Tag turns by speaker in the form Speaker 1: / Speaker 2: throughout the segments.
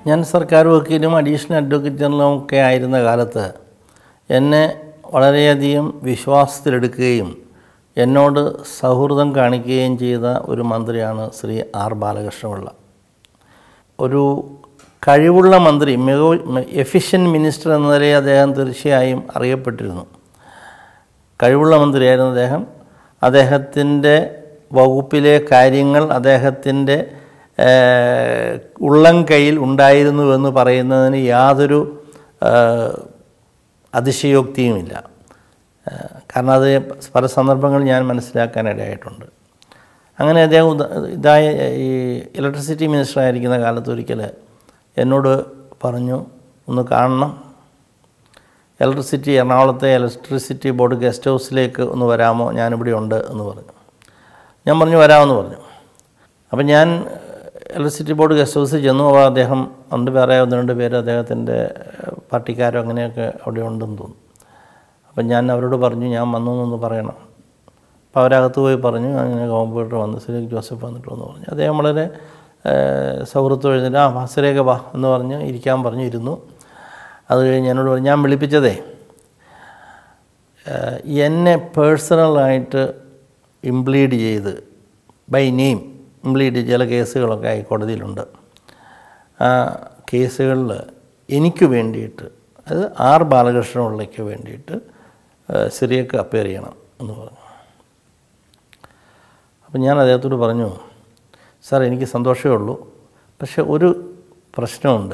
Speaker 1: ഞാൻ സർക്കാർ വക്കീലും additional advocate ജനറലും ഒക്കെ ആയിരുന്ന കാലത്ത് എന്നെ വളരെയധികം വിശ്വാസത്തിലെടുക്കുകയും എന്നോട് സൗഹൃദം കാണിക്കുകയും ചെയ്ത ഒരു മന്ത്രിയാണ് ശ്രീ ആർ ബാലകൃഷ്ണപിള്ള ഒരു കഴിവുള്ള മന്ത്രി മികവ് എഫിഷ്യൻ്റ് മിനിസ്റ്റർ എന്ന നിലയിൽ അദ്ദേഹം തീർച്ചയായും അറിയപ്പെട്ടിരുന്നു കഴിവുള്ള മന്ത്രിയായിരുന്നു അദ്ദേഹം അദ്ദേഹത്തിൻ്റെ വകുപ്പിലെ കാര്യങ്ങൾ അദ്ദേഹത്തിൻ്റെ ഏഹ്, ഉള്ളം കയ്യിൽ ഉണ്ടായിരുന്നുവെന്ന് പറയുന്നതിന് യാതൊരു ഏഹ്, അതിശയോക്തിയുമില്ല ഏഹ്, കാരണം അത് പല സന്ദർഭങ്ങളിൽ ഞാൻ മനസ്സിലാക്കാനിടയായിട്ടുണ്ട് അങ്ങനെ അദ്ദേഹം ഉദ- ഇതായ ഈ ഇലക്ട്രിസിറ്റി മിനിസ്റ്റർ ആയിരിക്കുന്ന കാലത്ത് ഒരിക്കൽ എന്നോട് പറഞ്ഞു ഒന്ന് കാണണം ഇലക്ട്രിസിറ്റി എറണാകുളത്തെ ഇലക്ട്രിസിറ്റി ബോർഡ് ഗസ്റ്റ് ഹൗസിലേക്ക് ഒന്ന് വരാമോ ഞാനിവിടെ ഉണ്ട് എന്ന് പറഞ്ഞു ഞാൻ പറഞ്ഞു വരാമെന്ന് പറഞ്ഞു അപ്പം ഞാൻ ഇലക്ട്രിസിറ്റി ബോർഡ് ഗസ്റ്റ് ഹൗസിൽ ചെന്നു അപ്പോൾ അദ്ദേഹം ഉണ്ട് വേറെ ഒന്ന് രണ്ട് പേര് അദ്ദേഹത്തിൻ്റെ പാർട്ടിക്കാരോ അങ്ങനെയൊക്കെ അവിടെ ഉണ്ടെന്ന് തോന്നുന്നു അപ്പം ഞാൻ അവരോട് പറഞ്ഞു ഞാൻ വന്നു എന്നൊന്ന് പറയണം അപ്പോൾ അവരകത്ത് പോയി പറഞ്ഞു അങ്ങനെ കോമ്പൗണ്ടർ വന്ന് സിലേക്ക് ജോസഫ് വന്നിട്ട് വന്ന് പറഞ്ഞു അദ്ദേഹം വളരെ സൗഹൃദം എഴുന്നിട്ട് ആ വാസരേഖ വാ എന്ന് പറഞ്ഞ് ഇരിക്കാൻ പറഞ്ഞു ഇരുന്നു അത് കഴിഞ്ഞ് എന്നോട് പറഞ്ഞു ഞാൻ വിളിപ്പിച്ചതേ ഏഹ്, എന്നെ പേഴ്സണലായിട്ട് ഇംപ്ലീഡ് ചെയ്ത് ബൈ നെയിം ഇംപ്ലീഡ് ചില കേസുകളൊക്കെ ഹൈക്കോടതിയിലുണ്ട് ആ കേസുകളിൽ എനിക്ക് വേണ്ടിയിട്ട് അത് ആർ ബാലകൃഷ്ണപിള്ളയ്ക്ക് വേണ്ടിയിട്ട് ഏഹ്, സിറിയക്ക് അപ്പയർ ചെയ്യണം എന്ന് പറഞ്ഞു അപ്പം ഞാൻ അദ്ദേഹത്തോട് പറഞ്ഞു സാർ എനിക്ക് സന്തോഷമേ ഉള്ളൂ പക്ഷെ ഒരു പ്രശ്നമുണ്ട്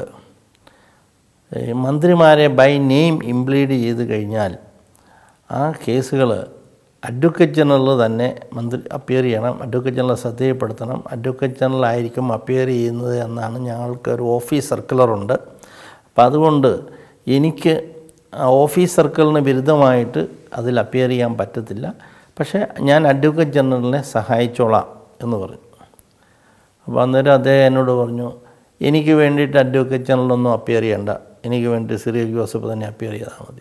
Speaker 1: ഈ മന്ത്രിമാരെ ബൈ നെയിം ഇംപ്ലീഡ് ചെയ്ത് കഴിഞ്ഞാൽ ആ കേസുകൾ അഡ്വക്കേറ്റ് ജനറൽ തന്നെ മന്ത്രി അപ്പിയർ ചെയ്യണം അഡ്വക്കേറ്റ് ജനറൽ ശ്രദ്ധയപ്പെടുത്തണം അഡ്വക്കേറ്റ് ജനറൽ ആയിരിക്കും അപ്പിയർ ചെയ്യുന്നത് എന്നാണ് ഞങ്ങൾക്ക് ഒരു ഓഫീസ് സർക്കുലറുണ്ട് അപ്പം അതുകൊണ്ട് എനിക്ക് ആ ഓഫീസ് സർക്കിളിന് വിരുദ്ധമായിട്ട് അതിൽ അപ്പിയർ ചെയ്യാൻ പറ്റത്തില്ല പക്ഷേ ഞാൻ അഡ്വക്കേറ്റ് ജനറലിനെ സഹായിച്ചോളാം എന്ന് പറഞ്ഞു അപ്പോൾ അന്നേരം അദ്ദേഹം എന്നോട് പറഞ്ഞു എനിക്ക് വേണ്ടിയിട്ട് അഡ്വക്കേറ്റ് ജനറലൊന്നും അപ്പിയർ ചെയ്യണ്ട എനിക്ക് വേണ്ടി സിറിയ ജോസഫ് തന്നെ അപ്പിയർ ചെയ്താൽ മതി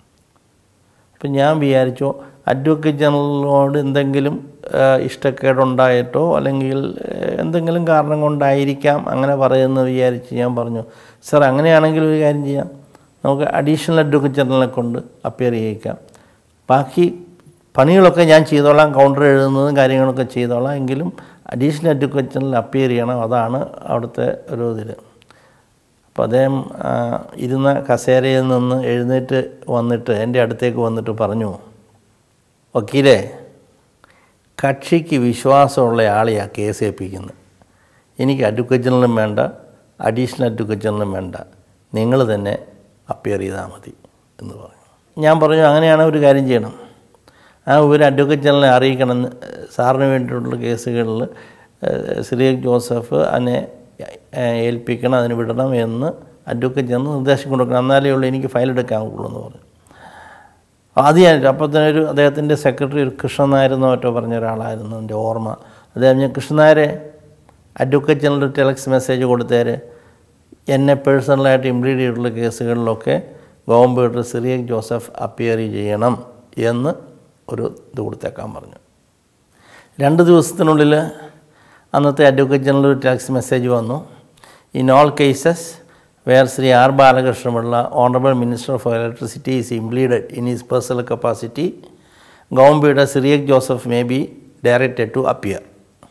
Speaker 1: അപ്പം ഞാൻ വിചാരിച്ചു അഡ്വക്കേറ്റ് ജനറലിനോട് എന്തെങ്കിലും ആ, ഇഷ്ടക്കേടുണ്ടായിട്ടോ അല്ലെങ്കിൽ ആ, എന്തെങ്കിലും കാരണം കൊണ്ടായിരിക്കാം അങ്ങനെ പറയുന്നത് വിചാരിച്ച് ഞാൻ പറഞ്ഞു സാർ അങ്ങനെയാണെങ്കിൽ ഒരു കാര്യം ചെയ്യാം നമുക്ക് അഡീഷണൽ അഡ്വക്കേറ്റ് ജനറലിനെ കൊണ്ട് അപ്പിയർ ചെയ്യിക്കാം ബാക്കി പണികളൊക്കെ ഞാൻ ചെയ്തോളാം കൗണ്ടർ എഴുതുന്നതും കാര്യങ്ങളൊക്കെ ചെയ്തോളാം എങ്കിലും അഡീഷണൽ അഡ്വക്കേറ്റ് ജനറൽ അപ്പിയർ ചെയ്യണം അതാണ് അവിടുത്തെ ഒരു ഇതിൽ അപ്പോൾ അദ്ദേഹം ആ, ഇരുന്ന കസേരയിൽ നിന്ന് എഴുന്നേറ്റ് വന്നിട്ട് എൻ്റെ അടുത്തേക്ക് വന്നിട്ട് പറഞ്ഞു വക്കീലേ കക്ഷിക്ക് വിശ്വാസമുള്ള ആളെയാണ് കേസ് ഏൽപ്പിക്കുന്നത് എനിക്ക് അഡ്വക്കേറ്റ് ജനറലും വേണ്ട അഡീഷണൽ അഡ്വക്കേറ്റ് ജനറലും വേണ്ട നിങ്ങൾ തന്നെ അപ്പിയർ ചെയ്താൽ മതി എന്ന് പറഞ്ഞു ഞാൻ പറഞ്ഞു അങ്ങനെയാണെങ്കിൽ ഒരു കാര്യം ചെയ്യണം ആ ഒരു അഡ്വക്കേറ്റ് ജനറലിനെ അറിയിക്കണം എന്ന് സാറിന് വേണ്ടിയിട്ടുള്ള കേസുകളിൽ സിറിയക് ജോസഫ് അതിനെ ഏഹ്, ഏൽപ്പിക്കണം അതിന് വിടണം എന്ന് അഡ്വക്കേറ്റ് ജനറൽ നിർദ്ദേശം കൊടുക്കണം എന്നാലേ ഉള്ളൂ എനിക്ക് ഫയൽ എടുക്കാവുള്ളൂ എന്ന് പറഞ്ഞു ആദ്യമായിട്ട് അപ്പോൾ തന്നെ ഒരു അദ്ദേഹത്തിൻ്റെ സെക്രട്ടറി ഒരു കൃഷ്ണൻ നായർ എന്നോ മറ്റോ പറഞ്ഞ ഒരാളായിരുന്നു എൻ്റെ ഓർമ്മ അദ്ദേഹം ഞാൻ കൃഷ്ണൻ നായരെ അഡ്വക്കേറ്റ് ജനറൽ ടെലക്സ് മെസ്സേജ് കൊടുത്തേര് എന്നെ പേഴ്സണലായിട്ട് ഇംപ്ലീഡ് ചെയ്തിട്ടുള്ള കേസുകളിലൊക്കെ ഗോവമ്പേട്ടർ സിറിയക് ജോസഫ് അപ്പിയർ ചെയ്യണം എന്ന് ഒരു ഇത് കൊടുത്തേക്കാൻ പറഞ്ഞു രണ്ട് ദിവസത്തിനുള്ളിൽ അന്നത്തെ അഡ്വക്കേറ്റ് ജനറൽ ഒരു ടാക്സ് മെസ്സേജ് വന്നു in all cases where Shri R Balakrishnapillai honourable minister for electricity is impleaded in is personal capacity ഗോംബിയുടെ Cyriac Joseph may be directed to appear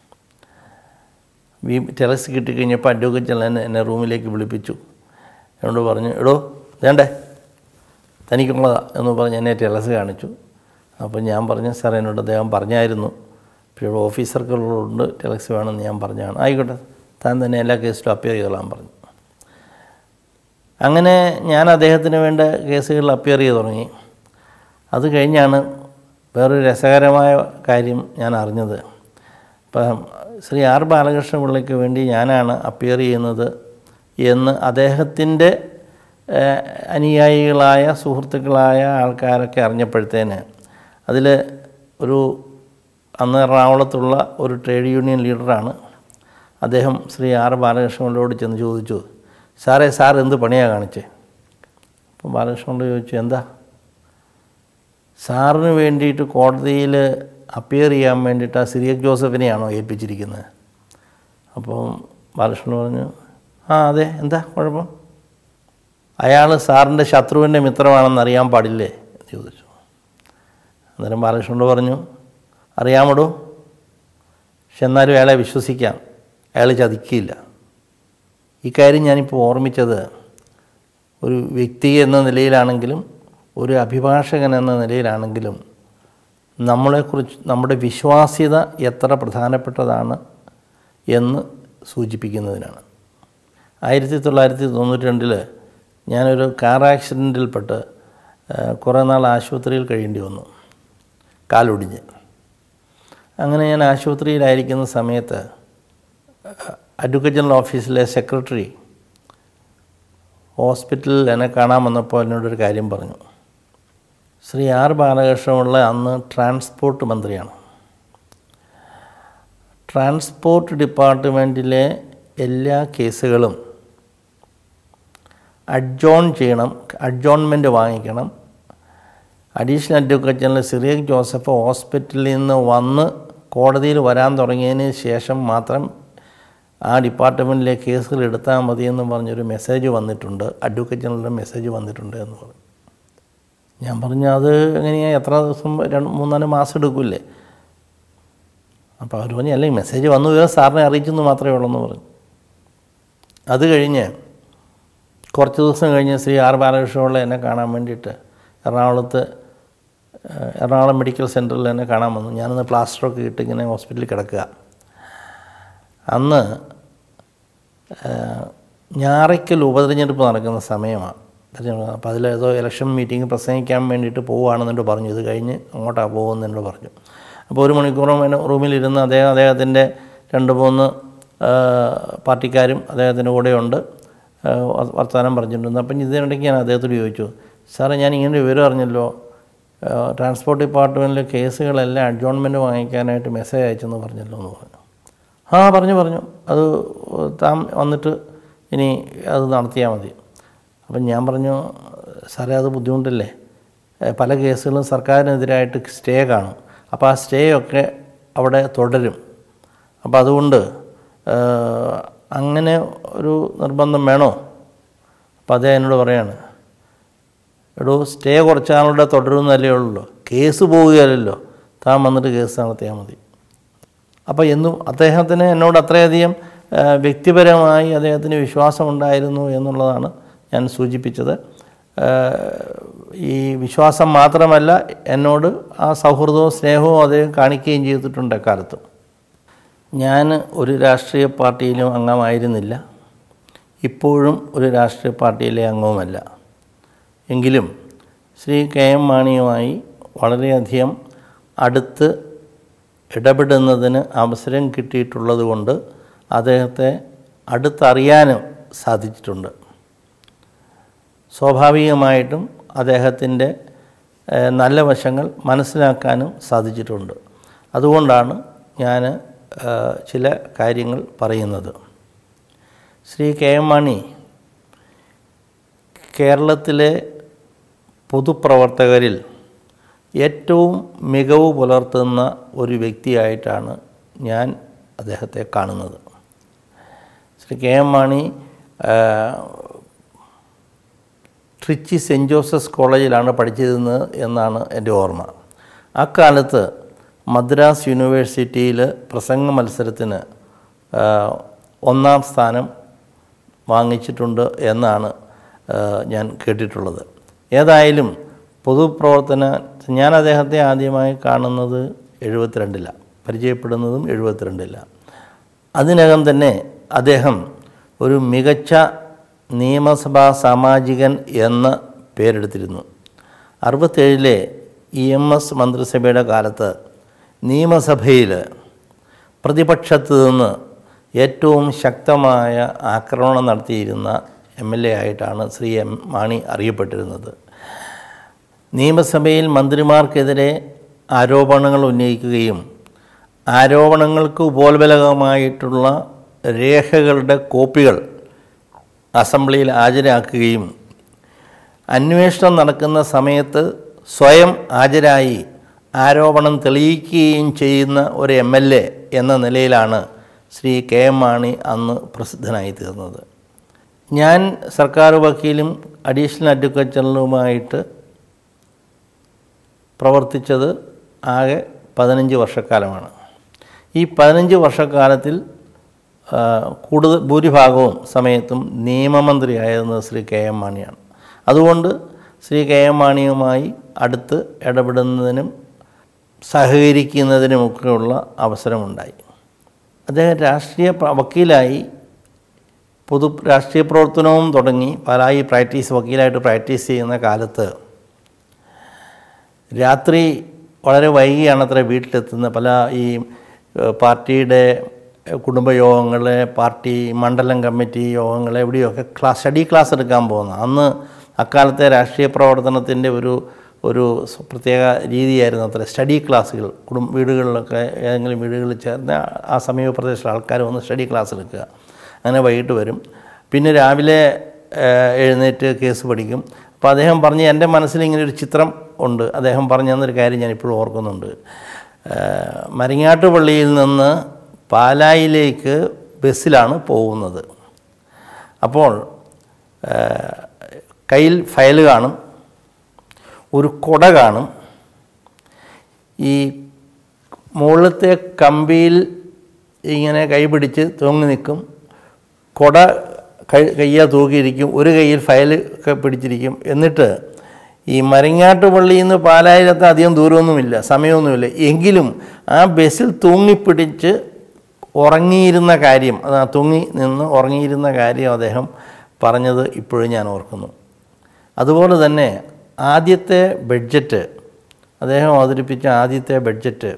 Speaker 1: ഈ ടെറസ് കിട്ടിക്കഴിഞ്ഞപ്പോൾ അഡ്വക്കേറ്റ് ജനറൽ എന്നെ എന്നെ റൂമിലേക്ക് വിളിപ്പിച്ചു എന്നോട് പറഞ്ഞു എടോ വേണ്ടേ തനിക്കുള്ളതാ എന്ന് പറഞ്ഞ് എന്നെ ടെറസ് കാണിച്ചു അപ്പോൾ ഞാൻ പറഞ്ഞു സാർ എന്നോട് അദ്ദേഹം പറഞ്ഞായിരുന്നു പക്ഷേ ഓഫീസർക്കുള്ളതുകൊണ്ട് ടെലക്സ് വേണമെന്ന് ഞാൻ പറഞ്ഞാണ് ആയിക്കോട്ടെ താൻ തന്നെ എല്ലാ കേസിലും അപ്പിയർ ചെയ്തോളാൻ പറഞ്ഞു അങ്ങനെ ഞാൻ അദ്ദേഹത്തിന് വേണ്ട കേസുകളിൽ അപ്പിയർ ചെയ്ത് തുടങ്ങി അത് കഴിഞ്ഞാണ് വേറൊരു രസകരമായ കാര്യം ഞാൻ അറിഞ്ഞത് ഇപ്പം ശ്രീ ആർ ബാലകൃഷ്ണപിള്ളയ്ക്ക് വേണ്ടി ഞാനാണ് അപ്പിയർ ചെയ്യുന്നത് എന്ന് അദ്ദേഹത്തിൻ്റെ ഏഹ്, അനുയായികളായ സുഹൃത്തുക്കളായ ആൾക്കാരൊക്കെ അറിഞ്ഞപ്പോഴത്തേന് അതിൽ ഒരു അന്ന് എറണാകുളത്തുള്ള ഒരു ട്രേഡ് യൂണിയൻ ലീഡറാണ് അദ്ദേഹം ശ്രീ ആർ ബാലകൃഷ്ണപിള്ളയോട് ചെന്ന് ചോദിച്ചു സാറേ സാർ എന്ത് പണിയാണ് കാണിച്ചേ അപ്പോൾ ബാലകൃഷ്ണപിള്ള ചോദിച്ചു എന്താ സാറിന് വേണ്ടിയിട്ട് കോടതിയിൽ അപ്പിയർ ചെയ്യാൻ വേണ്ടിയിട്ട് ആ സിറിയക് ജോസഫിനെയാണോ ഏൽപ്പിച്ചിരിക്കുന്നത് അപ്പം ബാലകൃഷ്ണൻ പറഞ്ഞു ആ അതെ എന്താ കുഴപ്പം അയാൾ സാറിൻ്റെ ശത്രുവിൻ്റെ മിത്രമാണെന്ന് അറിയാൻ പാടില്ലേ എന്ന് ചോദിച്ചു അന്നേരം ബാലകൃഷ്ണനോട് പറഞ്ഞു അറിയാമടോ പക്ഷെ എന്നാലും അയാളെ വിശ്വസിക്കാം അയാൾ ചതിക്കില്ല ഈ കാര്യം ഞാനിപ്പോൾ ഓർമ്മിച്ചത് ഒരു വ്യക്തി എന്ന നിലയിലാണെങ്കിലും ഒരു അഭിഭാഷകൻ എന്ന നിലയിലാണെങ്കിലും നമ്മളെക്കുറിച്ച് നമ്മുടെ വിശ്വാസ്യത എത്ര പ്രധാനപ്പെട്ടതാണ് എന്ന് സൂചിപ്പിക്കുന്നതിനാണ് ആയിരത്തി തൊള്ളായിരത്തി തൊണ്ണൂറ്റി രണ്ടിൽ ഞാനൊരു കാർ ആക്സിഡൻറ്റിൽപ്പെട്ട് കുറേ നാൾ ആശുപത്രിയിൽ കഴിയേണ്ടി വന്നു കാലൊടിഞ്ഞ് അങ്ങനെ ഞാൻ ആശുപത്രിയിലായിരിക്കുന്ന സമയത്ത് അഡ്വക്കേറ്റ് ജനറൽ ഓഫീസിലെ സെക്രട്ടറി ഹോസ്പിറ്റലിൽ എന്നെ കാണാൻ വന്നപ്പോൾ എന്നോടൊരു കാര്യം പറഞ്ഞു ശ്രീ ആർ ബാലകൃഷ്ണപിള്ള അന്ന് ട്രാൻസ്പോർട്ട് മന്ത്രിയാണ് ട്രാൻസ്പോർട്ട് ഡിപ്പാർട്ട്മെൻറ്റിലെ എല്ലാ കേസുകളും അഡ്ജോൺ ചെയ്യണം അഡ്ജോൺമെൻറ്റ് വാങ്ങിക്കണം additional advocate general Cyriac Joseph ഹോസ്പിറ്റലിൽ നിന്ന് വന്ന് കോടതിയിൽ വരാൻ തുടങ്ങിയതിന് ശേഷം മാത്രം ആ ഡിപ്പാർട്ട്മെൻറ്റിലെ കേസുകൾ എടുത്താൽ മതിയെന്ന് പറഞ്ഞൊരു മെസ്സേജ് വന്നിട്ടുണ്ട് അഡ്വക്കേറ്റ് ജനറലിൻ്റെ മെസ്സേജ് വന്നിട്ടുണ്ട് എന്ന് പറഞ്ഞു ഞാൻ പറഞ്ഞു അത് എങ്ങനെയാണ് എത്ര ദിവസം രണ്ട് മൂന്നാല് മാസം എടുക്കില്ലേ അപ്പോൾ അവർ പറഞ്ഞു അല്ലെങ്കിൽ മെസ്സേജ് വന്നു വിവരം സാറിനെ അറിയിച്ചെന്ന് മാത്രമേ ഉള്ളൂ എന്ന് പറഞ്ഞു അത് കഴിഞ്ഞ് കുറച്ച് ദിവസം കഴിഞ്ഞ് ശ്രീ ആർ ബാലകൃഷ്ണപിള്ള എന്നെ കാണാൻ വേണ്ടിയിട്ട് എറണാകുളത്ത് എറണാകുളം മെഡിക്കൽ സെൻറ്ററിൽ എന്നെ കാണാൻ വന്നു ഞാനന്ന് പ്ലാസ്റ്ററൊക്കെ ഇട്ട് ഇങ്ങനെ ഹോസ്പിറ്റലിൽ കിടക്കുക അന്ന് ഞാറയ്ക്കൽ ഉപതെരഞ്ഞെടുപ്പ് നടക്കുന്ന സമയമാണ് അപ്പോൾ അതിലേതോ ഇലക്ഷൻ മീറ്റിംഗ് പ്രസംഗിക്കാൻ വേണ്ടിയിട്ട് പോവുകയാണെന്നുണ്ട് പറഞ്ഞു ഇത് കഴിഞ്ഞ് അങ്ങോട്ടാണ് പോകുമെന്നുണ്ട് പറഞ്ഞു അപ്പോൾ ഒരു മണിക്കൂറും എന്നെ റൂമിലിരുന്ന് അദ്ദേഹം അദ്ദേഹത്തിൻ്റെ രണ്ട് മൂന്ന് പാർട്ടിക്കാരും അദ്ദേഹത്തിൻ്റെ കൂടെയുണ്ട് വർത്തമാനം പറഞ്ഞിട്ടുണ്ട് അപ്പം ഇതിനിടയ്ക്ക് ഞാൻ അദ്ദേഹത്തോട് ചോദിച്ചു സാറേ ഞാൻ ഇങ്ങനെ വിവരം അറിഞ്ഞല്ലോ ട്രാൻസ്പോർട്ട് ഡിപ്പാർട്ട്മെൻറ്റിലെ കേസുകളെല്ലാം അഡ്ജോൺമെൻറ്റ് വാങ്ങിക്കാനായിട്ട് മെസ്സേജ് അയച്ചെന്ന് പറഞ്ഞല്ലോ എന്ന് പറഞ്ഞു ആ പറഞ്ഞു പറഞ്ഞു അത് താൻ വന്നിട്ട് ഇനി അത് നടത്തിയാൽ മതി അപ്പം ഞാൻ പറഞ്ഞു സാറേ അത് ബുദ്ധിമുട്ടല്ലേ പല കേസുകളും സർക്കാരിനെതിരായിട്ട് സ്റ്റേ കാണും അപ്പോൾ ആ സ്റ്റേ ഒക്കെ അവിടെ തുടരും അപ്പോൾ അതുകൊണ്ട് അങ്ങനെ ഒരു നിർബന്ധം വേണോ അപ്പോൾ അതേ എന്നോട് പറയാണ് എടോ സ്റ്റേ കുറച്ചാളുടെ തുടരുന്നല്ലേ ഉള്ളൂ കേസ് പോവുകയല്ലോ താൻ വന്നിട്ട് കേസ് നടത്തിയാൽ മതി അപ്പോൾ എന്നും അദ്ദേഹത്തിന് എന്നോട് അത്രയധികം വ്യക്തിപരമായി അദ്ദേഹത്തിന് വിശ്വാസമുണ്ടായിരുന്നു എന്നുള്ളതാണ് ഞാൻ സൂചിപ്പിച്ചത് ഈ വിശ്വാസം മാത്രമല്ല എന്നോട് ആ സൗഹൃദവും സ്നേഹവും അദ്ദേഹം കാണിക്കുകയും ചെയ്തിട്ടുണ്ട് എക്കാലത്തും ഞാൻ ഒരു രാഷ്ട്രീയ പാർട്ടിയിലും അംഗമായിരുന്നില്ല ഇപ്പോഴും ഒരു രാഷ്ട്രീയ പാർട്ടിയിലെ അംഗവുമല്ല എങ്കിലും ശ്രീ കെ എം മാണിയുമായി വളരെയധികം അടുത്ത് ഇടപെടുന്നതിന് അവസരം കിട്ടിയിട്ടുള്ളത് കൊണ്ട് അദ്ദേഹത്തെ അടുത്തറിയാനും സാധിച്ചിട്ടുണ്ട് സ്വാഭാവികമായിട്ടും അദ്ദേഹത്തിൻ്റെ നല്ല വശങ്ങൾ മനസ്സിലാക്കാനും സാധിച്ചിട്ടുണ്ട് അതുകൊണ്ടാണ് ഞാൻ ചില കാര്യങ്ങൾ പറയുന്നത് ശ്രീ കെ എം മാണി കേരളത്തിലെ പൊതുപ്രവർത്തകരിൽ ഏറ്റവും മികവ് പുലർത്തുന്ന ഒരു വ്യക്തിയായിട്ടാണ് ഞാൻ അദ്ദേഹത്തെ കാണുന്നത് Shri K M Mani Trichy saint Joseph's കോളേജിലാണ് പഠിച്ചിരുന്നത് എന്നാണ് എൻ്റെ ഓർമ്മ അക്കാലത്ത് മദ്രാസ് യൂണിവേഴ്സിറ്റിയിൽ പ്രസംഗ മത്സരത്തിന് ഒന്നാം സ്ഥാനം വാങ്ങിച്ചിട്ടുണ്ട് എന്നാണ് ഞാൻ കേട്ടിട്ടുള്ളത് ഏതായാലും പൊതുപ്രവർത്തന ഞാൻ അദ്ദേഹത്തെ ആദ്യമായി കാണുന്നത് എഴുപത്തിരണ്ടിലാണ് പരിചയപ്പെടുന്നതും എഴുപത്തിരണ്ടിലാണ് അതിനകം തന്നെ അദ്ദേഹം ഒരു മികച്ച നിയമസഭാ സാമാജികൻ എന്ന് പേരെടുത്തിരുന്നു അറുപത്തേഴിലെ ഇ എം എസ് മന്ത്രിസഭയുടെ കാലത്ത് നിയമസഭയിൽ പ്രതിപക്ഷത്ത് നിന്ന് ഏറ്റവും ശക്തമായ ആക്രമണം നടത്തിയിരുന്ന എം എൽ എ ആയിട്ടാണ് ശ്രീ എം മാണി അറിയപ്പെട്ടിരുന്നത് നിയമസഭയിൽ മന്ത്രിമാർക്കെതിരെ ആരോപണങ്ങൾ ഉന്നയിക്കുകയും ആരോപണങ്ങൾക്ക് ഉപോത്ബലകമായിട്ടുള്ള രേഖകളുടെ കോപ്പികൾ അസംബ്ലിയിൽ ഹാജരാക്കുകയും അന്വേഷണം നടക്കുന്ന സമയത്ത് സ്വയം ഹാജരായി ആരോപണം തെളിയിക്കുകയും ചെയ്യുന്ന ഒരു എം എൽ എ എന്ന നിലയിലാണ് ശ്രീ കെ എം മാണി അന്ന് പ്രസിദ്ധനായി തീർന്നത് ഞാൻ സർക്കാർ വക്കീലും അഡീഷണൽ അഡ്വക്കേറ്റ് ജനറലുമായിട്ട് പ്രവർത്തിച്ചത് ആകെ പതിനഞ്ച് വർഷക്കാലമാണ് ഈ പതിനഞ്ച് വർഷക്കാലത്തിൽ ആ, കൂടുതൽ ഭൂരിഭാഗവും സമയത്തും നിയമമന്ത്രിയായിരുന്നത് ശ്രീ കെ എം മാണിയാണ് അതുകൊണ്ട് ശ്രീ കെ എം മാണിയുമായി അടുത്ത് ഇടപെടുന്നതിനും സഹകരിക്കുന്നതിനുമൊക്കെയുള്ള അവസരമുണ്ടായി അദ്ദേഹം രാഷ്ട്രീയ പ്ര- വക്കീലായി പൊതു രാഷ്ട്രീയ പ്രവർത്തനവും തുടങ്ങി പാലായി പ്രാക്ടീസ് വക്കീലായിട്ട് പ്രാക്ടീസ് ചെയ്യുന്ന കാലത്ത് രാത്രി വളരെ വൈകിയാണ് അത്ര വീട്ടിലെത്തുന്ന പല ഈ ഏഹ്, പാർട്ടിയുടെ ഏഹ്, കുടുംബയോഗങ്ങളെ പാർട്ടി മണ്ഡലം കമ്മിറ്റി യോഗങ്ങളെ എവിടെയൊക്കെ ക്ലാസ് സ്റ്റഡി ക്ലാസ് എടുക്കാൻ പോകുന്ന അന്ന് അക്കാലത്തെ രാഷ്ട്രീയ പ്രവർത്തനത്തിൻ്റെ ഒരു ഒരു സ് പ്രത്യേക രീതിയായിരുന്നു അത്ര സ്റ്റഡി ക്ലാസ്സുകൾ കുടുംബ വീടുകളിലൊക്കെ ഏതെങ്കിലും വീടുകളിൽ ചേർന്ന് ആ സമീപ പ്രദേശത്തുള്ള ആൾക്കാർ വന്ന് സ്റ്റഡി ക്ലാസ് എടുക്കുക അങ്ങനെ വൈകിട്ട് വരും പിന്നെ രാവിലെ ഏഹ്, എഴുന്നേറ്റ് കേസ് പഠിക്കും അപ്പോൾ അദ്ദേഹം പറഞ്ഞ് എൻ്റെ മനസ്സിൽ ഇങ്ങനെ ഒരു ചിത്രം ഉണ്ട് അദ്ദേഹം പറഞ്ഞു തന്നൊരു കാര്യം ഞാൻ ഇപ്പോഴും ഓർക്കുന്നുണ്ട് ഏഹ്, മരിങ്ങാട്ട് പള്ളിയിൽ നിന്ന് പാലായിലേക്ക് ബസ്സിലാണ് പോകുന്നത് അപ്പോൾ ഏഹ്, കയ്യിൽ ഫയൽ കാണും ഒരു കുട കാണും ഈ മുകളിലത്തെ കമ്പിയിൽ ഇങ്ങനെ കൈ പിടിച്ച് തൂങ്ങി നിൽക്കും കുട കൈ കയ്യാ തൂക്കിയിരിക്കും ഒരു കയ്യിൽ ഫയൽ ഒക്കെ പിടിച്ചിരിക്കും എന്നിട്ട് ഈ മരങ്ങാട്ട് പള്ളിയിൽ നിന്ന് പാലായിലെത്താൻ അധികം ദൂരമൊന്നുമില്ല സമയമൊന്നുമില്ല എങ്കിലും ആ ബസ്സിൽ തൂങ്ങിപ്പിടിച്ച് ഉറങ്ങിയിരുന്ന കാര്യം അത് ആ തൂങ്ങി നിന്ന് ഉറങ്ങിയിരുന്ന കാര്യം അദ്ദേഹം പറഞ്ഞത് ഇപ്പോഴും ഞാൻ ഓർക്കുന്നു അതുപോലെ തന്നെ ആദ്യത്തെ ബഡ്ജറ്റ് അദ്ദേഹം അവതരിപ്പിച്ച ആദ്യത്തെ ബഡ്ജറ്റ്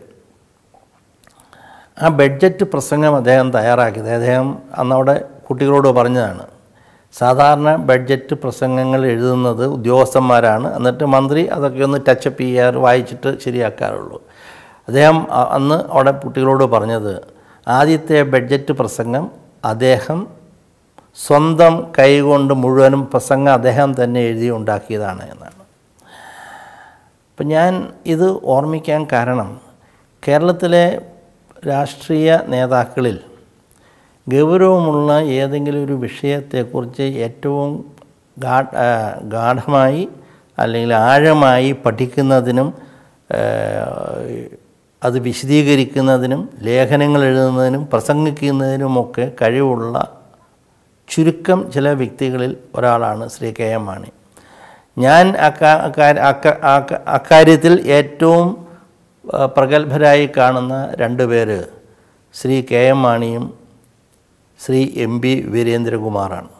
Speaker 1: ആ ബഡ്ജറ്റ് പ്രസംഗം അദ്ദേഹം തയ്യാറാക്കിയത് അദ്ദേഹം അന്നവിടെ കുട്ടികളോട് പറഞ്ഞതാണ് സാധാരണ ബഡ്ജറ്റ് പ്രസംഗങ്ങൾ എഴുതുന്നത് ഉദ്യോഗസ്ഥന്മാരാണ് എന്നിട്ട് മന്ത്രി അതൊക്കെ ഒന്ന് ടച്ചപ്പ് ചെയ്യാറ് വായിച്ചിട്ട് ശരിയാക്കാറുള്ളൂ അദ്ദേഹം അ- അന്ന് അവിടെ കുട്ടികളോട് പറഞ്ഞത് ആദ്യത്തെ ബഡ്ജറ്റ് പ്രസംഗം അദ്ദേഹം സ്വന്തം കൈകൊണ്ട് മുഴുവനും പ്രസംഗം അദ്ദേഹം തന്നെ എഴുതി ഉണ്ടാക്കിയതാണ് എന്നാണ് അപ്പം ഞാൻ ഇത് ഓർമ്മിക്കാൻ കാരണം കേരളത്തിലെ രാഷ്ട്രീയ നേതാക്കളിൽ ഗൗരവമുള്ള ഏതെങ്കിലും ഒരു വിഷയത്തെക്കുറിച്ച് ഏറ്റവും ഗാ ആ, ഗാഠമായി അല്ലെങ്കിൽ ആഴമായി പഠിക്കുന്നതിനും ആ, അത് വിശദീകരിക്കുന്നതിനും ലേഖനങ്ങൾ എഴുതുന്നതിനും പ്രസംഗിക്കുന്നതിനുമൊക്കെ കഴിവുള്ള ചുരുക്കം ചില വ്യക്തികളിൽ ഒരാളാണ് ശ്രീ കെ എം മാണി ഞാൻ അക്കാ- അക്കാ- അക്ക- അക്ക- അക്കാര്യത്തിൽ ഏറ്റവും ആ, പ്രഗത്ഭരായി കാണുന്ന രണ്ട് പേര് ശ്രീ കെ എം മാണിയും ശ്രീ എം പി വീരേന്ദ്രകുമാറാണ്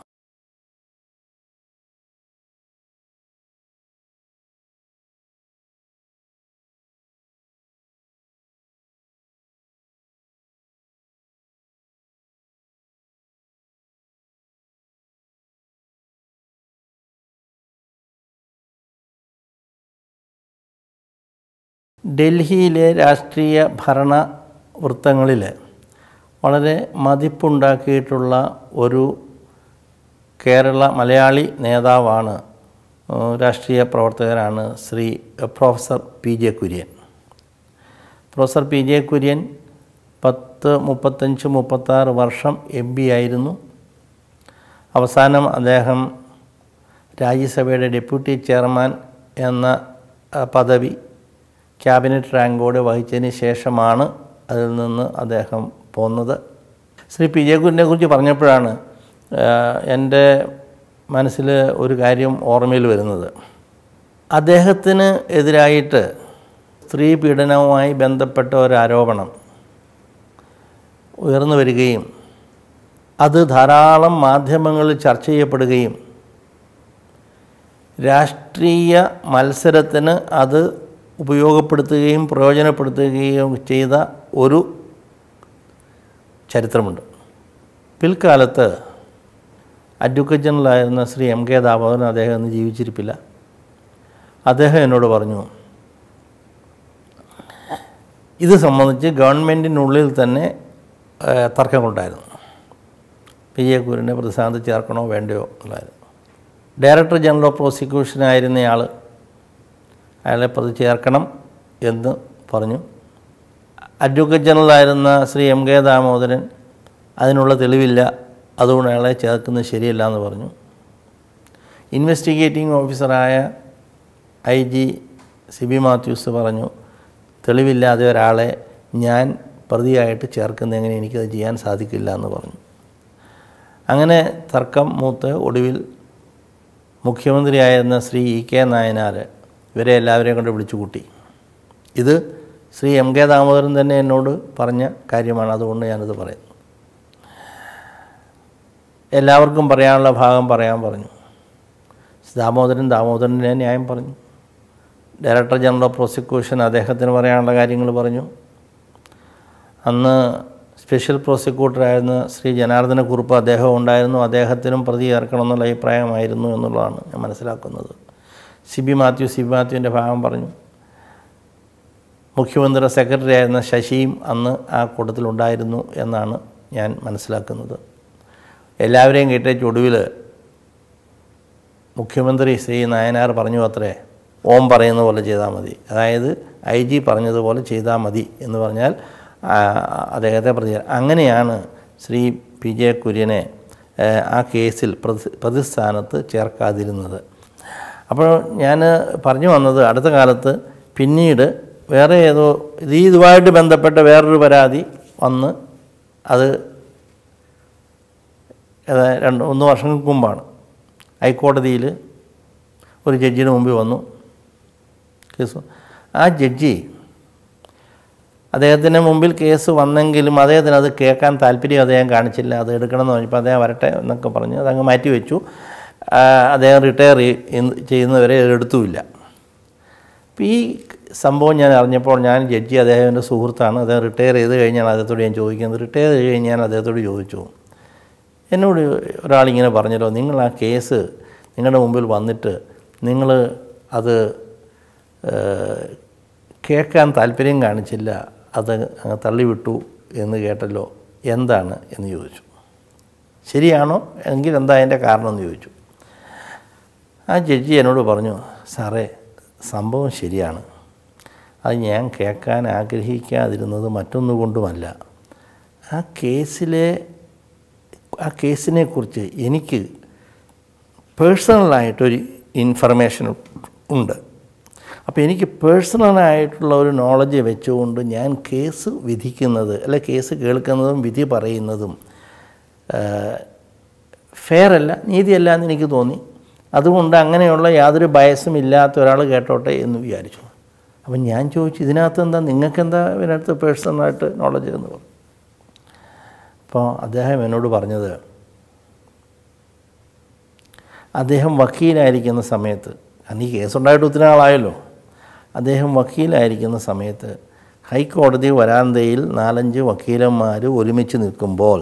Speaker 1: ഡൽഹിയിലെ രാഷ്ട്രീയ ഭരണ വൃത്തങ്ങളിൽ വളരെ മതിപ്പുണ്ടാക്കിയിട്ടുള്ള ഒരു കേരള മലയാളി നേതാവാണ് ഏഹ്, രാഷ്ട്രീയ പ്രവർത്തകരാണ് Shri professor P J Kurian professor P J Kurian പത്ത് മുപ്പത്തഞ്ച് മുപ്പത്താറ് വർഷം എം പി ആയിരുന്നു അവസാനം അദ്ദേഹം രാജ്യസഭയുടെ ഡെപ്യൂട്ടി ചെയർമാൻ എന്ന ആ, പദവി ക്യാബിനറ്റ് റാങ്കോടെ വഹിച്ചതിന് ശേഷമാണ് അതിൽ നിന്ന് അദ്ദേഹം പോന്നത് ശ്രീ പി ജെ കുര്യനെ കുറിച്ച് പറഞ്ഞപ്പോഴാണ് ആ, എൻ്റെ മനസ്സിൽ ഒരു കാര്യം ഓർമ്മയിൽ വരുന്നത് അദ്ദേഹത്തിന് എതിരായിട്ട് സ്ത്രീ പീഡനവുമായി ബന്ധപ്പെട്ട ഒരു ആരോപണം ഉയർന്നു വരികയും അത് ധാരാളം മാധ്യമങ്ങളിൽ ചർച്ച ചെയ്യപ്പെടുകയും രാഷ്ട്രീയ മത്സരത്തിന് അത് ഉപയോഗപ്പെടുത്തുകയും പ്രയോജനപ്പെടുത്തുകയും ചെയ്ത ഒരു ചരിത്രമുണ്ട് പിൽക്കാലത്ത് അഡ്വക്കേറ്റ് ജനറലായിരുന്ന ശ്രീ എം കെ ദാമോദരൻ അദ്ദേഹം ഇന്ന് ജീവിച്ചിരിപ്പില്ല അദ്ദേഹം എന്നോട് പറഞ്ഞു ഇത് സംബന്ധിച്ച് ഗവൺമെൻറ്റിനുള്ളിൽ തന്നെ ഏഹ്, തർക്കങ്ങളുണ്ടായിരുന്നു പി എ കുര്യനെ പ്രതിസ്ഥാനത്ത് ചേർക്കണോ വേണ്ടയോ എന്നുള്ളതായിരുന്നു ഡയറക്ടർ ജനറൽ ഓഫ് പ്രോസിക്യൂഷനായിരുന്നയാൾ അയാളെ പ്രതി ചേർക്കണം എന്ന് പറഞ്ഞു അഡ്വക്കേറ്റ് ജനറലായിരുന്ന ശ്രീ എം കെ ദാമോദരൻ അതിനുള്ള തെളിവില്ല അതുകൊണ്ട് അയാളെ ചേർക്കുന്നത് ശരിയല്ല എന്ന് പറഞ്ഞു ഇൻവെസ്റ്റിഗേറ്റിംഗ് ഓഫീസറായ ഐ ജി സിബി മാത്യൂസ് പറഞ്ഞു തെളിവില്ലാതെ ഒരാളെ ഞാൻ പ്രതിയായിട്ട് ചേർക്കുന്ന എങ്ങനെ എനിക്കത് ചെയ്യാൻ സാധിക്കില്ല എന്ന് പറഞ്ഞു അങ്ങനെ തർക്കം മൂത്ത് ഒടുവിൽ മുഖ്യമന്ത്രിയായിരുന്ന ശ്രീ ഇ കെ നായനാർ ഇവരെ എല്ലാവരെയും കൊണ്ട് വിളിച്ചു കൂട്ടി ഇത് ശ്രീ എം കെ ദാമോദരൻ തന്നെ എന്നോട് പറഞ്ഞ കാര്യമാണ് അതുകൊണ്ട് ഞാനിത് പറയുന്നു എല്ലാവർക്കും പറയാനുള്ള ഭാഗം പറയാൻ പറഞ്ഞു ദാമോദരൻ ദാമോദരൻ്റെ ന്യായം പറഞ്ഞു ഡയറക്ടർ ജനറൽ ഓഫ് പ്രോസിക്യൂഷൻ അദ്ദേഹത്തിന് പറയാനുള്ള കാര്യങ്ങൾ പറഞ്ഞു അന്ന് സ്പെഷ്യൽ പ്രോസിക്യൂട്ടറായിരുന്ന ശ്രീ ജനാർദ്ദന കുറുപ്പ് അദ്ദേഹം ഉണ്ടായിരുന്നു അദ്ദേഹത്തിനും പ്രതി ചേർക്കണം എന്നുള്ള അഭിപ്രായമായിരുന്നു എന്നുള്ളതാണ് ഞാൻ മനസ്സിലാക്കുന്നത് സിബി മാത്യു സിബി മാത്യുവിൻ്റെ ഭാഗം പറഞ്ഞു മുഖ്യമന്ത്രിയുടെ സെക്രട്ടറി ആയിരുന്ന ശശിയും അന്ന് ആ കൂട്ടത്തിലുണ്ടായിരുന്നു എന്നാണ് ഞാൻ മനസ്സിലാക്കുന്നത് എല്ലാവരെയും കേട്ടേച്ച് ഒടുവിൽ മുഖ്യമന്ത്രി ശ്രീ നായനാർ പറഞ്ഞു അത്രേ ഓം പറയുന്ന പോലെ ചെയ്താൽ മതി അതായത് ഐ ജി പറഞ്ഞതുപോലെ ചെയ്താൽ മതി എന്ന് പറഞ്ഞാൽ ആ, അദ്ദേഹത്തെ പ്രതി അങ്ങനെയാണ് ശ്രീ പി ജെ കുര്യനെ ഏഹ്, ആ കേസിൽ പ്രതി പ്രതിസ്ഥാനത്ത് ചേർക്കാതിരുന്നത് അപ്പോൾ ഞാൻ പറഞ്ഞു വന്നത് അടുത്ത കാലത്ത് പിന്നീട് വേറെ ഏതോ ഇത് ഇതുമായിട്ട് ബന്ധപ്പെട്ട വേറൊരു പരാതി വന്ന് അത് ഏതാ രണ്ട് ഒന്ന് വർഷങ്ങൾക്ക് മുമ്പാണ് ഹൈക്കോടതിയിൽ ഒരു ജഡ്ജിയുടെ മുമ്പിൽ വന്നു കേസ് ആ ജഡ്ജി അദ്ദേഹത്തിൻ്റെ മുമ്പിൽ കേസ് വന്നെങ്കിലും അദ്ദേഹത്തിന് അത് കേൾക്കാൻ താല്പര്യം അദ്ദേഹം കാണിച്ചില്ല അത് എടുക്കണമെന്ന് പറഞ്ഞപ്പോൾ അദ്ദേഹം വരട്ടെ എന്നൊക്കെ പറഞ്ഞ് അതങ്ങ് മാറ്റി വെച്ചു ആ, അദ്ദേഹം റിട്ടയർ ചെയ്യുന്നവരെ എടുത്തുമില്ല അപ്പോൾ ഈ സംഭവം ഞാൻ അറിഞ്ഞപ്പോൾ ഞാൻ ജഡ്ജി അദ്ദേഹത്തിൻ്റെ സുഹൃത്താണ് അദ്ദേഹം റിട്ടയർ ചെയ്ത് കഴിഞ്ഞാണ് അദ്ദേഹത്തോട് ഞാൻ ചോദിക്കുന്നത് റിട്ടയർ ചെയ്ത് കഴിഞ്ഞ് ഞാൻ അദ്ദേഹത്തോട് ചോദിച്ചു എന്നോട് ഒരാളിങ്ങനെ പറഞ്ഞല്ലോ നിങ്ങൾ ആ കേസ് നിങ്ങളുടെ മുമ്പിൽ വന്നിട്ട് നിങ്ങൾ അത് ഏഹ്, കേൾക്കാൻ താല്പര്യം കാണിച്ചില്ല അത് അങ്ങ് തള്ളിവിട്ടു എന്ന് കേട്ടല്ലോ എന്താണ് എന്ന് ചോദിച്ചു ശരിയാണോ എങ്കിൽ എന്താ അതിൻ്റെ കാരണം എന്ന് ചോദിച്ചു ആ ജഡ്ജി എന്നോട് പറഞ്ഞു സാറേ സംഭവം ശരിയാണ് അത് ഞാൻ കേൾക്കാൻ ആഗ്രഹിക്കാതിരുന്നത് മറ്റൊന്നുകൊണ്ടുമല്ല ആ കേസിലെ ആ കേസിനെക്കുറിച്ച് എനിക്ക് പേഴ്സണലായിട്ടൊരു ഇൻഫർമേഷൻ ഉണ്ട് അപ്പോൾ എനിക്ക് പേഴ്സണലായിട്ടുള്ള ഒരു നോളജ് വെച്ചുകൊണ്ട് ഞാൻ കേസ് വിധിക്കുന്നത് അല്ലെ കേസ് കേൾക്കുന്നതും വിധി പറയുന്നതും ഫെയർ അല്ല നീതിയല്ല എന്ന് എനിക്ക് തോന്നി അതുകൊണ്ട് അങ്ങനെയുള്ള യാതൊരു ബയസും ഇല്ലാത്ത ഒരാൾ കേട്ടോട്ടെ എന്ന് വിചാരിച്ചു അപ്പം ഞാൻ ചോദിച്ചു ഇതിനകത്ത് എന്താ നിങ്ങൾക്ക് എന്താ ഇതിനകത്ത് പേഴ്സണലായിട്ട് നോളജ് എന്ന് പറഞ്ഞു അപ്പോൾ അദ്ദേഹം എന്നോട് പറഞ്ഞത് അദ്ദേഹം വക്കീലായിരിക്കുന്ന സമയത്ത് കാരണം ഈ കേസുണ്ടായിട്ട് ഒത്തിരി നാളായല്ലോ അദ്ദേഹം വക്കീലായിരിക്കുന്ന സമയത്ത് ഹൈക്കോടതി വരാന്തയിൽ നാലഞ്ച് വക്കീലന്മാർ ഒരുമിച്ച് നിൽക്കുമ്പോൾ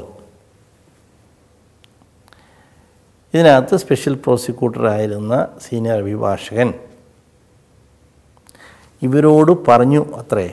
Speaker 1: ഇതിനകത്ത് സ്പെഷ്യൽ പ്രോസിക്യൂട്ടറായിരുന്ന സീനിയർ അഭിഭാഷകൻ ഇവരോട് പറഞ്ഞു അത്രേ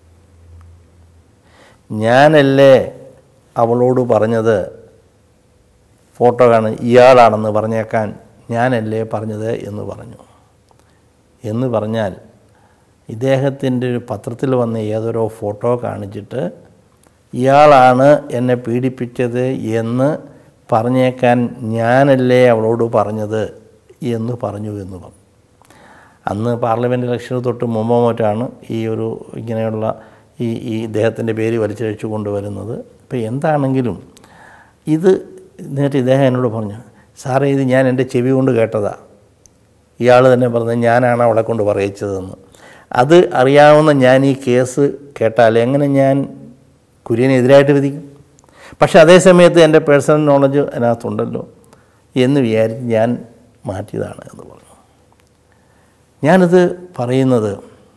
Speaker 1: ഞാനല്ലേ അവളോട് പറഞ്ഞത് ഫോട്ടോ കാണും ഇയാളാണെന്ന് പറഞ്ഞേക്കാൻ ഞാനല്ലേ പറഞ്ഞത് എന്ന് പറഞ്ഞു എന്ന് പറഞ്ഞാൽ ഇദ്ദേഹത്തിൻ്റെ ഒരു പത്രത്തിൽ വന്ന ഏതൊരോ ഫോട്ടോ കാണിച്ചിട്ട് ഇയാളാണ് എന്നെ പീഡിപ്പിച്ചത് എന്ന് പറഞ്ഞേക്കാൻ ഞാനല്ലേ അവളോട് പറഞ്ഞത് എന്ന് പറഞ്ഞു എന്ന് പറഞ്ഞു അന്ന് പാർലമെൻറ്റ് ഇലക്ഷന് തൊട്ട് മുമ്പോ മറ്റാണ് ഈ ഒരു ഇങ്ങനെയുള്ള ഈ ഈ ഇദ്ദേഹത്തിൻ്റെ പേര് വലിച്ചഴിച്ചു കൊണ്ടുവരുന്നത് ഇപ്പോൾ എന്താണെങ്കിലും ഇത് എന്നിട്ട് ഇദ്ദേഹം എന്നോട് പറഞ്ഞു സാറേ ഇത് ഞാൻ എൻ്റെ ചെവി കൊണ്ട് കേട്ടതാ ഇയാൾ തന്നെ പറഞ്ഞത് ഞാനാണ് അവളെ കൊണ്ട് പറയിച്ചതെന്ന് അത് അറിയാവുന്ന ഞാൻ ഈ കേസ് കേട്ടാൽ എങ്ങനെ ഞാൻ കുര്യനെതിരായിട്ട് വിധിക്കും പക്ഷേ അതേ സമയത്ത് എൻ്റെ പേഴ്സണൽ നോളജ് അതിനകത്തുണ്ടല്ലോ എന്ന് വിചാരിച്ച് ഞാൻ മാറ്റിയതാണ് എന്ന് പറഞ്ഞു ഞാനിത് പറയുന്നത്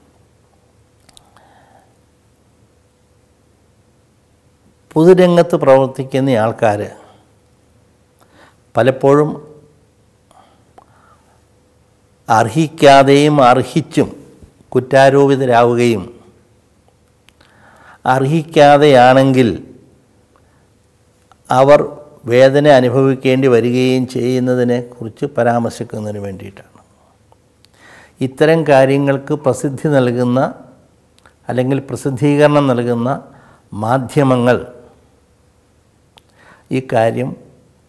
Speaker 1: പൊതുരംഗത്ത് പ്രവർത്തിക്കുന്ന ആൾക്കാർ പലപ്പോഴും അർഹിക്കാതെയും അർഹിച്ചും കുറ്റാരോപിതരാവുകയും അർഹിക്കാതെയാണെങ്കിൽ അവർ വേദന അനുഭവിക്കേണ്ടി വരികയും ചെയ്യുന്നതിനെ കുറിച്ച് പരാമർശിക്കുന്നതിന് വേണ്ടിയിട്ടാണ് ഇത്തരം കാര്യങ്ങൾക്ക് പ്രസിദ്ധി നൽകുന്ന അല്ലെങ്കിൽ പ്രസിദ്ധീകരണം നൽകുന്ന മാധ്യമങ്ങൾ ഈ കാര്യം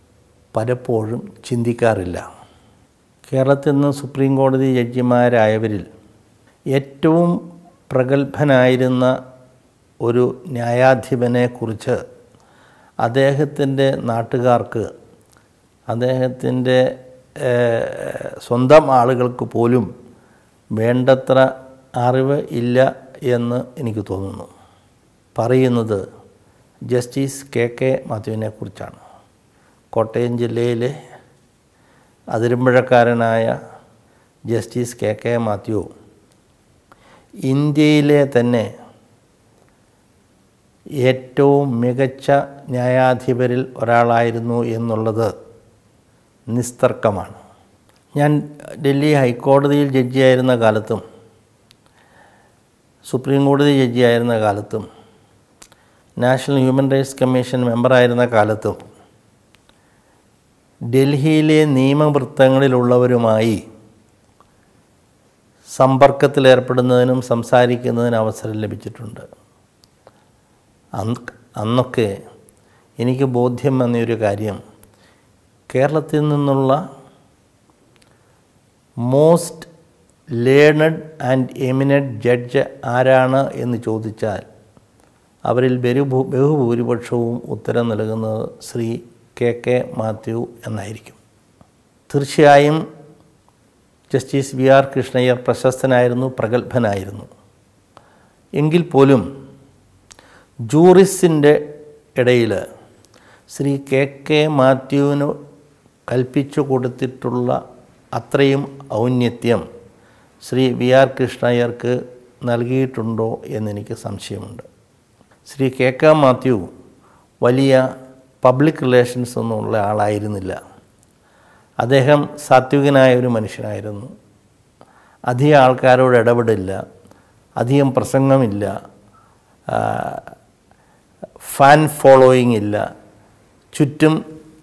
Speaker 1: പലപ്പോഴും ചിന്തിക്കാറില്ല കേരളത്തിൽ നിന്ന് സുപ്രീം കോടതി ജഡ്ജിമാരായവരിൽ ഏറ്റവും പ്രഗത്ഭനായിരുന്ന ഒരു ന്യായാധിപനെക്കുറിച്ച് അദ്ദേഹത്തിൻ്റെ നാട്ടുകാർക്ക് അദ്ദേഹത്തിൻ്റെ സ്വന്തം ആളുകൾക്ക് പോലും വേണ്ടത്ര അറിവ് ഇല്ല എന്ന് എനിക്ക് തോന്നുന്നു പറയുന്നത് ജസ്റ്റിസ് കെ കെ മാത്യുവിനെ കുറിച്ചാണ് കോട്ടയം ജില്ലയിലെ അതിരുമ്പുഴക്കാരനായ ജസ്റ്റിസ് കെ കെ മാത്യു ഇന്ത്യയിലെ തന്നെ ഏറ്റവും മികച്ച ന്യായാധിപരിൽ ഒരാളായിരുന്നു എന്നുള്ളത് നിസ്തർക്കമാണ് ഞാൻ ഡൽഹി ഹൈക്കോടതിയിൽ ജഡ്ജിയായിരുന്ന കാലത്തും സുപ്രീം കോടതി ജഡ്ജിയായിരുന്ന കാലത്തും നാഷണൽ ഹ്യൂമൻ റൈറ്റ്സ് കമ്മീഷൻ മെമ്പറായിരുന്ന കാലത്തും ഡൽഹിയിലെ നിയമവൃത്തങ്ങളിലുള്ളവരുമായി സമ്പർക്കത്തിലേർപ്പെടുന്നതിനും സംസാരിക്കുന്നതിനും അവസരം ലഭിച്ചിട്ടുണ്ട് അന്ന് അന്നൊക്കെ എനിക്ക് ബോധ്യം വന്നൊരു കാര്യം കേരളത്തിൽ നിന്നുള്ള most learned and eminent judge ആരാണ് എന്ന് ചോദിച്ചാൽ അവരിൽ ബഹുഭൂ ബഹുഭൂരിപക്ഷവും ഉത്തരം നൽകുന്നത് ശ്രീ കെ കെ മാത്യു എന്നായിരിക്കും തീർച്ചയായും ജസ്റ്റിസ് വി ആർ കൃഷ്ണയ്യർ പ്രശസ്തനായിരുന്നു പ്രഗത്ഭനായിരുന്നു എങ്കിൽ പോലും ജൂറിസിൻ്റെ ഇടയിൽ ശ്രീ കെ കെ മാത്യുവിന് കൽപ്പിച്ചു കൊടുത്തിട്ടുള്ള അത്രയും ഔന്നത്യം ശ്രീ വി ആർ കൃഷ്ണയ്യർക്ക് നൽകിയിട്ടുണ്ടോ എന്നെനിക്ക് സംശയമുണ്ട് ശ്രീ കെ കെ മാത്യു വലിയ പബ്ലിക് റിലേഷൻസ് ഒന്നുമുള്ള ആളായിരുന്നില്ല അദ്ദേഹം സാത്വികനായ ഒരു മനുഷ്യനായിരുന്നു അധികം ആൾക്കാരോട് ഇടപെടില്ല അധികം പ്രസംഗമില്ല ഫാൻ ഫോളോയിങ് ഇല്ല ചുറ്റും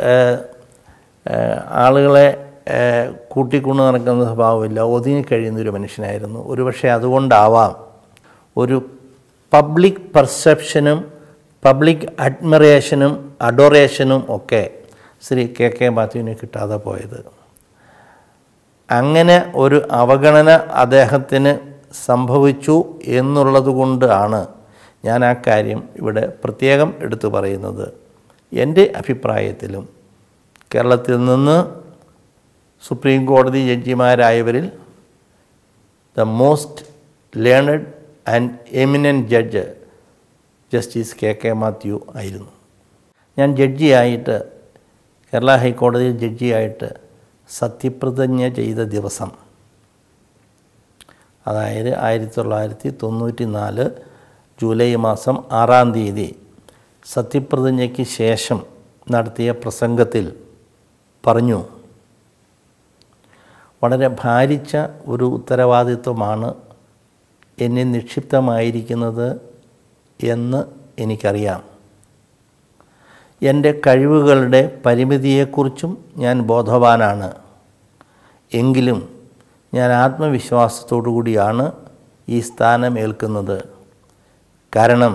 Speaker 1: ആളുകളെ കൂട്ടിക്കൊണ്ട് നടക്കുന്ന സ്വഭാവമില്ല ഒതുങ്ങിക്കഴിയുന്ന ഒരു മനുഷ്യനായിരുന്നു ഒരുപക്ഷെ അതുകൊണ്ടാവാം ഒരു പബ്ലിക് പെർസെപ്ഷനും പബ്ലിക് അഡ്മിറേഷനും അഡോറേഷനും ഒക്കെ ശ്രീ കെ കെ മാത്യുവിന് കിട്ടാതെ പോയത് അങ്ങനെ ഒരു അവഗണന അദ്ദേഹത്തിന് സംഭവിച്ചു എന്നുള്ളത് കൊണ്ടാണ് ഞാൻ ആ കാര്യം ഇവിടെ പ്രത്യേകം എടുത്തു പറയുന്നത് എൻ്റെ അഭിപ്രായത്തിലും കേരളത്തിൽ നിന്ന് സുപ്രീം കോടതി ജഡ്ജിമാരായവരിൽ the most learned and eminent judge justice K K Mathew ആയിരുന്നു ഞാൻ ജഡ്ജിയായിട്ട് കേരള ഹൈക്കോടതിയിൽ ജഡ്ജിയായിട്ട് സത്യപ്രതിജ്ഞ ചെയ്ത ദിവസം അതായത് ആയിരത്തി തൊള്ളായിരത്തി തൊണ്ണൂറ്റി നാല് ജൂലൈ മാസം ആറാം തീയതി സത്യപ്രതിജ്ഞയ്ക്ക് ശേഷം നടത്തിയ പ്രസംഗത്തിൽ പറഞ്ഞു വളരെ ഭാരിച്ച ഒരു ഉത്തരവാദിത്വമാണ് എന്നെ നിക്ഷിപ്തമായിരിക്കുന്നത് എന്ന് എനിക്കറിയാം എൻ്റെ കഴിവുകളുടെ പരിമിതിയെക്കുറിച്ചും ഞാൻ ബോധവാനാണ് എങ്കിലും ഞാൻ ആത്മവിശ്വാസത്തോടു കൂടിയാണ് ഈ സ്ഥാനം ഏൽക്കുന്നത് കാരണം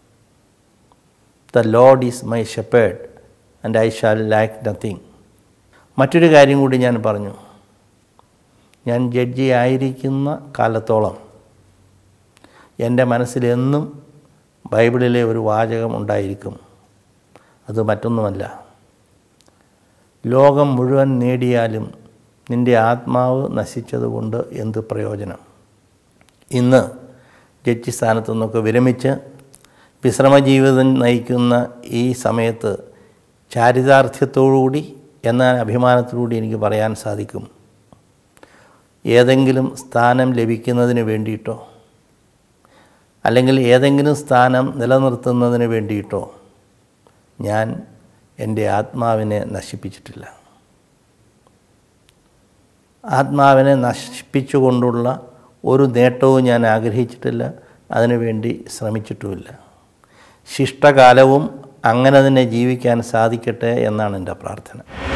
Speaker 1: the Lord is my shepherd and I shall lack nothing മറ്റൊരു കാര്യം കൂടി ഞാൻ പറഞ്ഞു ഞാൻ ജഡ്ജി ആയിരിക്കുന്ന കാലത്തോളം എൻ്റെ മനസ്സിലെന്നും ബൈബിളിലെ ഒരു വാചകം ഉണ്ടായിരിക്കും അത് മറ്റൊന്നുമല്ല ലോകം മുഴുവൻ നേടിയാലും നിൻ്റെ ആത്മാവ് നശിച്ചതുകൊണ്ട് എന്ത് പ്രയോജനം ഇന്ന് ജഡ്ജി സ്ഥാനത്തു നിന്നൊക്കെ വിരമിച്ച് വിശ്രമജീവിതം നയിക്കുന്ന ഈ സമയത്ത് ചാരിതാർത്ഥ്യത്തോടുകൂടി എന്നാൽ അഭിമാനത്തോടുകൂടി എനിക്ക് പറയാൻ സാധിക്കും ഏതെങ്കിലും സ്ഥാനം ലഭിക്കുന്നതിന് വേണ്ടിയിട്ടോ അല്ലെങ്കിൽ ഏതെങ്കിലും സ്ഥാനം നിലനിർത്തുന്നതിന് വേണ്ടിയിട്ടോ ഞാൻ എൻ്റെ ആത്മാവിനെ നശിപ്പിച്ചിട്ടില്ല ആത്മാവിനെ നശിപ്പിച്ചുകൊണ്ടുള്ള ഒരു നേട്ടവും ഞാൻ ആഗ്രഹിച്ചിട്ടില്ല അതിനുവേണ്ടി ശ്രമിച്ചിട്ടുമില്ല ശിഷ്ടകാലവും അങ്ങനെ തന്നെ ജീവിക്കാൻ സാധിക്കട്ടെ എന്നാണ് എൻ്റെ പ്രാർത്ഥന